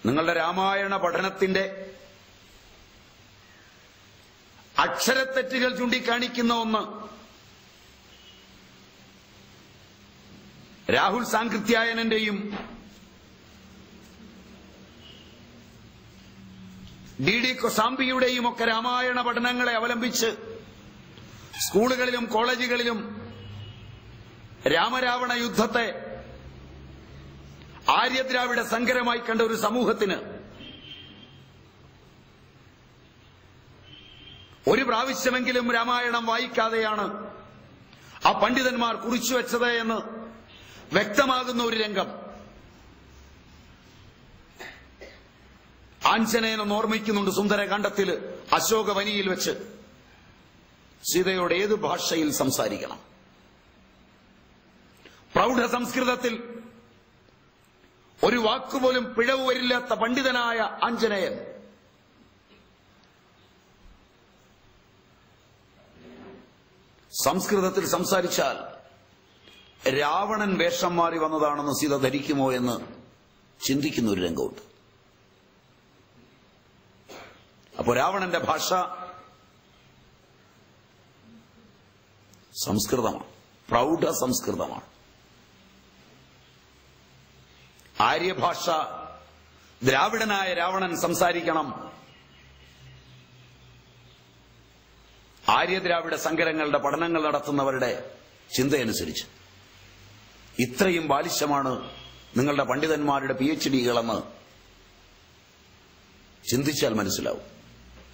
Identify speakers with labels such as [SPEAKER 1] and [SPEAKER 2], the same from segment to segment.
[SPEAKER 1] നിങ്ങളുടെ രാമായണ പഠനത്തിന്റെ അക്ഷരത്തെറ്റുകൾ ചൂണ്ടിക്കാണിക്കുന്ന ഒന്ന് രാഹുൽ സാങ്കൃത്യായനന്റെയും ഡി ഡി കൊസാംബിയുടെയും ഒക്കെ രാമായണ പഠനങ്ങളെ അവലംബിച്ച് സ്കൂളുകളിലും കോളേജുകളിലും രാമരാവണ യുദ്ധത്തെ ആര്യദ്രാവിഡ സങ്കരമായി കണ്ട ഒരു സമൂഹത്തിന് ഒരു പ്രാവശ്യമെങ്കിലും രാമായണം വായിക്കാതെയാണ് ആ പണ്ഡിതന്മാർ കുറിച്ചു വെച്ചത് എന്ന് വ്യക്തമാകുന്ന ഒരു രംഗം ആഞ്ജനേയൻ ഓർമ്മിക്കുന്നുണ്ട് സുന്ദരകാന്ഡത്തില് അശോകവനിയിൽ വെച്ച് സീതയോട് ഏത് ഭാഷയിൽ സംസാരിക്കണം പ്രൗഢ സംസ്കൃതത്തിൽ ഒരു വാക്കുപോലും പിഴവ് വരില്ലാത്ത പണ്ഡിതനായ ആഞ്ജനേയൻ സംസ്കൃതത്തിൽ സംസാരിച്ചാൽ രാവണൻ വേഷം മാറി വന്നതാണെന്ന് സീത ധരിക്കുമോ എന്ന് ചിന്തിക്കുന്ന ഒരു രംഗമുണ്ട് അപ്പോ രാവണന്റെ ഭാഷ സംസ്കൃതമാണ് പ്രൗഢ സംസ്കൃതമാണ് ആര്യഭാഷ ദ്രാവിഡനായ രാവണൻ സംസാരിക്കണം ആര്യദ്രാവിഡ സങ്കരങ്ങളുടെ പഠനങ്ങൾ നടത്തുന്നവരുടെ ചിന്തയനുസരിച്ച് ഇത്രയും ബാലിശ്യമാണ് നിങ്ങളുടെ പണ്ഡിതന്മാരുടെ പി എച്ച് ഡികളെന്ന് ചിന്തിച്ചാൽ മനസ്സിലാവും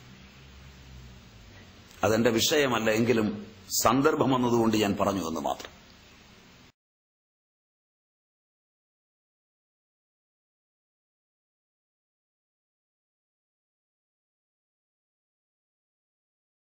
[SPEAKER 1] അതെന്റെ വിഷയമല്ല എങ്കിലും സന്ദർഭം വന്നതുകൊണ്ട് ഞാൻ പറഞ്ഞു എന്ന് മാത്രം